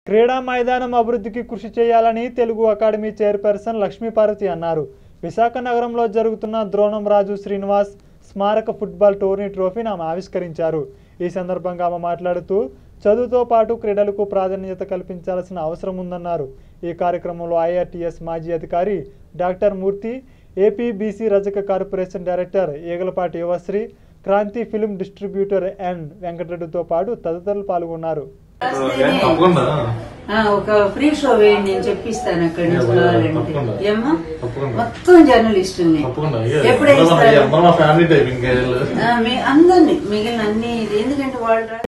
క్రీడా మైదానం అభివృద్ధికి కృషి చేయాలని తెలుగు అకాడమీ చైర్పర్సన్ లక్ష్మీపార్వతి అన్నారు విశాఖ నగరంలో జరుగుతున్న ద్రోణం రాజు శ్రీనివాస్ స్మారక ఫుట్బాల్ టోర్నీ ట్రోఫీని ఆమె ఆవిష్కరించారు ఈ సందర్భంగా ఆమె మాట్లాడుతూ చదువుతో పాటు క్రీడలకు ప్రాధాన్యత కల్పించాల్సిన అవసరం ఉందన్నారు ఈ కార్యక్రమంలో ఐఆర్టీఎస్ మాజీ అధికారి doctor Murthy APBC Rajaka corporation director Eegalapati Yuvasri Kranthi film distributor N వెంకటరెడ్డితో పాటు తదితరులు పాల్గొన్నారు తప్పకుండా ఆ, ఒక ఫ్రీ షో వేయండి నేను చెప్పిస్తాను అక్కడి నుంచి తప్పకుండా, కావాలంటే తప్పకుండా. ఏమ్మా తప్పకుండా. మొత్తం జర్నలిస్టుల్ని తప్పకుండా అయ్యే. ఎప్పుడే అందరూ మన- ఇస్తారు అందరూ మా ఫ్యామిలీ టైప్ ఇంకా వీళ్ళు. ఆ, మీ అందరినీ మిగిలిన అన్ని ఇది ఎందుకంటే వాళ్ళు